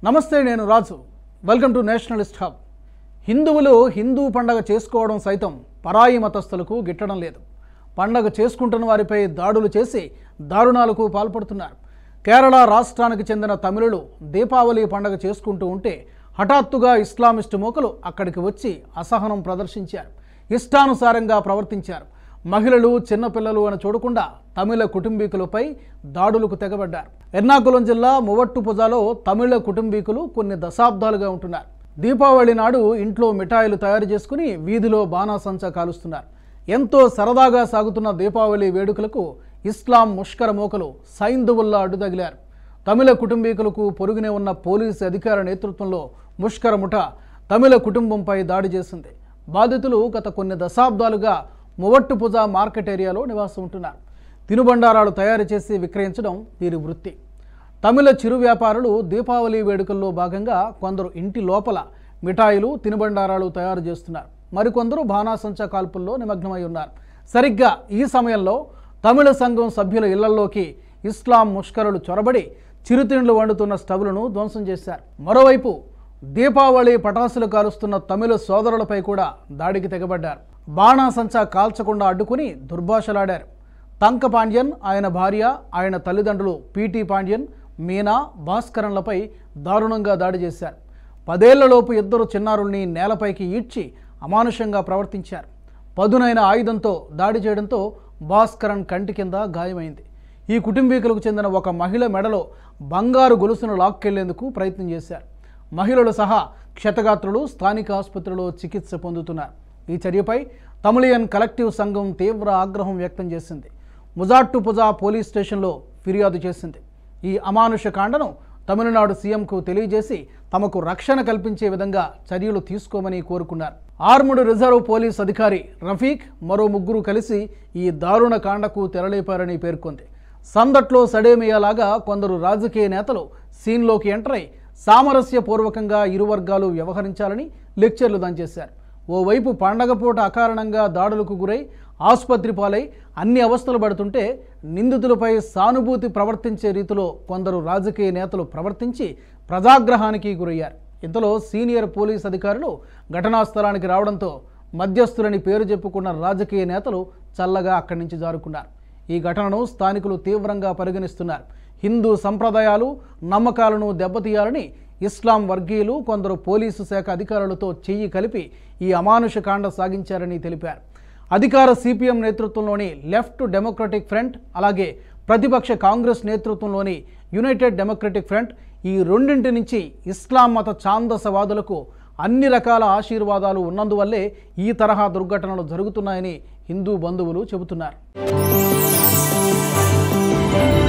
నమస్తే నేను Raju welcome to nationalist hub హిందువులు హిందూ పండగ చేసుకోవడం సైతం పరాయి మతస్థులకు గిట్టడం లేదు పండగ చేసుకుంటున్న వారిపై దాడులు చేసి దారుణాలకు పాల్పడుతున్నారు కేరళ రాష్ట్రానికి చెందిన తమిళులు దీపావళి పండగ చేసుకుంటూ ఉంటే హఠాత్తుగా ఇస్లామిస్టు మూకలు అక్కడికి వచ్చి అసహనం ప్రదర్శించారు ఇష్టానుసారంగా ప్రవర్తించారు మహిళలు చిన్నపిల్లలు అని చూడకుండా తమిళ కుటుంబీకులపై దాడులకు తెగబడ్డారు ఎర్నాకుళం జిల్లా మువట్టుపుజాలో తమిళ కుటుంబీకులు కొన్ని దశాబ్దాలుగా ఉంటున్నారు దీపావళి నాడు ఇంట్లో మిఠాయిలు తయారు చేసుకుని వీధిలో బాణాసంచా కాలుస్తున్నారు ఎంతో సరదాగా సాగుతున్న దీపావళి వేడుకలకు ఇస్లాం ముష్కర మోకలు సైంధవుల్లా అడ్డుతగిలారు తమిళ కుటుంబీకులకు పొరుగునే ఉన్న పోలీసు అధికార నేతృత్వంలో ముష్కర ముఠ తమిళ కుటుంబంపై దాడి చేసింది బాధితులు గత కొన్ని దశాబ్దాలుగా మువట్టుపుజ మార్కెట్ ఏరియాలో నివాసం ఉంటున్నారు తినుబండారాలు తయారు చేసి విక్రయించడం వీరి వృత్తి తమిళ చిరు వ్యాపారులు దీపావళి వేడుకల్లో భాగంగా కొందరు ఇంటి లోపల మిఠాయిలు తినుబండారాలు తయారు చేస్తున్నారు మరికొందరు బాణాసంచా కాల్పుల్లో నిమగ్నమై ఉన్నారు సరిగ్గా ఈ సమయంలో తమిళ సంఘం సభ్యుల ఇళ్లలోకి ఇస్లాం ముష్కరులు చొరబడి చిరుతిండ్లు వండుతున్న స్టవ్లను ధ్వంసం చేశారు మరోవైపు దీపావళి పటాసులు కాలుస్తున్న తమిళ సోదరులపై కూడా దాడికి తెగబడ్డారు బాణాసంచా కాల్చకుండా అడ్డుకుని దుర్భాషలాడారు తంక పాండ్యన్ ఆయన భార్య ఆయన తల్లిదండ్రులు పీటీ పాండ్యన్ మీనా భాస్కరన్లపై దారుణంగా దాడి చేశారు పదేళ్లలోపు ఇద్దరు చిన్నారుల్ని నేలపైకి ఈడ్చి అమానుషంగా ప్రవర్తించారు పదునైన ఆయుధంతో దాడి చేయడంతో భాస్కరన్ కంటి కింద గాయమైంది ఈ కుటుంబీకులకు చెందిన ఒక మహిళ మెడలో బంగారు గొలుసును లాక్కెళ్లేందుకు ప్రయత్నం చేశారు మహిళలు సహా క్షతగాత్రులు స్థానిక ఆసుపత్రిలో చికిత్స పొందుతున్నారు ఈ చర్యపై తమిళియన్ కలెక్టివ్ సంఘం తీవ్ర ఆగ్రహం వ్యక్తం చేసింది ముజాట్టుపుజా పోలీస్ స్టేషన్లో ఫిర్యాదు చేసింది ఈ అమానుష కాండను తమిళనాడు సీఎంకు తెలియజేసి తమకు రక్షణ కల్పించే విధంగా చర్యలు తీసుకోమని కోరుకున్నారు ఆర్ముడ్ రిజర్వ్ పోలీస్ అధికారి రఫీక్ మరో ముగ్గురు కలిసి ఈ దారుణ కాండకు తెరలేపారని పేర్కొంది సందట్లో సడేమియాలాగా కొందరు రాజకీయ నేతలు సీన్లోకి ఎంటర్ అయి సామరస్యపూర్వకంగా ఇరు వర్గాలు వ్యవహరించాలని లెక్చర్లు దంచేశారు ఓవైపు పండగ పూట అకారణంగా దాడులకు గురై ఆసుపత్రి పాలై అన్ని అవస్థలు పడుతుంటే నిందితులపై సానుభూతి ప్రవర్తించే రీతిలో కొందరు రాజకీయ నేతలు ప్రవర్తించి ప్రజాగ్రహానికి గురయ్యారు ఇంతలో సీనియర్ పోలీస్ అధికారులు ఘటనా స్థలానికి రావడంతో మధ్యస్థులని పేరు చెప్పుకున్న రాజకీయ నేతలు చల్లగా అక్కడి నుంచి జారుకున్నారు ఈ ఘటనను స్థానికులు తీవ్రంగా పరిగణిస్తున్నారు హిందూ సంప్రదాయాలు నమ్మకాలను దెబ్బతీయాలని ఇస్లాం వర్గీయులు కొందరు పోలీసు శాఖ అధికారులతో చెయ్యి కలిపి ఈ అమానుష కాండ సాగించారని తెలిపారు అధికార సిపిఎం నేతృత్వంలోని లెఫ్ట్ డెమోక్రటిక్ ఫ్రంట్ అలాగే ప్రతిపక్ష కాంగ్రెస్ నేతృత్వంలోని యునైటెడ్ డెమోక్రటిక్ ఫ్రంట్ ఈ రెండింటి నుంచి ఇస్లాం మత ఛాందసవాదులకు అన్ని రకాల ఆశీర్వాదాలు ఉన్నందువల్లే ఈ తరహా దుర్ఘటనలు జరుగుతున్నాయని హిందూ బంధువులు చెబుతున్నారు